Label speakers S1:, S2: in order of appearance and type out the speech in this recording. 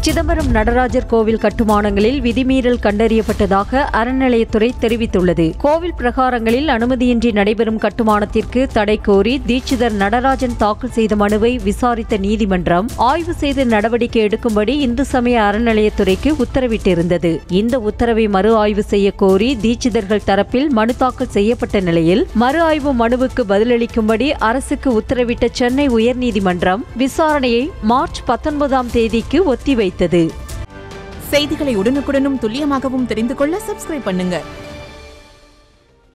S1: சிதம்பரம் நடராஜர் கோவில் கட்டுமானங்களில் விதிமீறல் கண்டறியப்பட்டதாக அறநிலையத்துறை தெரிவித்துள்ளது கோவில் பிரகாரங்களில் அனுமதியின்றி நடைபெறும் கட்டுமானத்திற்கு தடை கோரி தீட்சிதர் நடராஜன் தாக்கல் செய்த மனுவை விசாரித்த நீதிமன்றம் ஆய்வு செய்து நடவடிக்கை எடுக்கும்படி இந்து சமய அறநிலையத்துறைக்கு உத்தரவிட்டிருந்தது இந்த உத்தரவை மறு ஆய்வு செய்ய கோரி தீட்சிதர்கள் தரப்பில் மனு தாக்கல் செய்யப்பட்ட நிலையில் மறு ஆய்வு மனுவுக்கு பதிலளிக்கும்படி அரசுக்கு உத்தரவிட்ட சென்னை உயர்நீதிமன்றம் விசாரணையை மார்ச் பத்தொன்பதாம் தேதிக்கு ஒத்திவைத்தது
S2: செய்திகளை உடனுக்குடனும் துல்லியமாகவும் தெரிந்து கொள்ள சப்ஸ்கிரைப் பண்ணுங்க